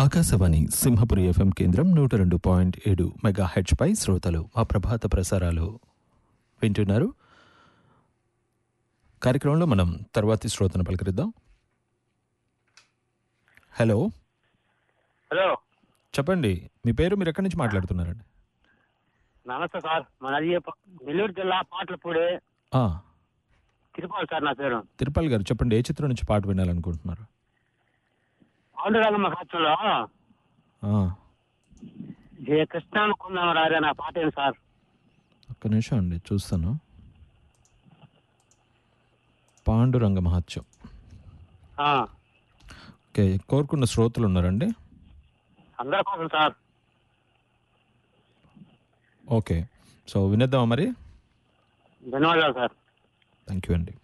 Akashvani Simhapuri FM కేంద్రం నూట రెండు పాయింట్ ఏడు మెగా హెచ్పై శ్రోతలు మా ప్రభాత ప్రసారాలు వింటున్నారు కార్యక్రమంలో మనం తర్వాతి శ్రోతను పలకరిద్దాం హలో హలో చెప్పండి మీ పేరు మీరు ఎక్కడి నుంచి మాట్లాడుతున్నారండి నమస్తే సార్ మనది ప- నెల్లూరు జిల్లా పాటలపూడి ఆ, తిరుపతి సార్ నా పేరు తిరుపతి గారు చెప్పండి ఏ చిత్రం నుంచి పాట వినాలనుకుంటున్నారు పాండురంగమ్మ ఖర్చులో ఆ, ఏ కృష్ణానుకుందాం రారే నా పాట ఏంటి సార్ ఒక్క నిమిషం అండి చూస్తాను పాండురంగ మహత్యం ఆ, ఓకే కోరుకున్న శ్రోతలు ఉన్నారండి అందరి కోసం సార్ ఓకే సో వినేద్దామా మరి ధన్యవాదాలు సార్ థ్యాంక్ యూ అండి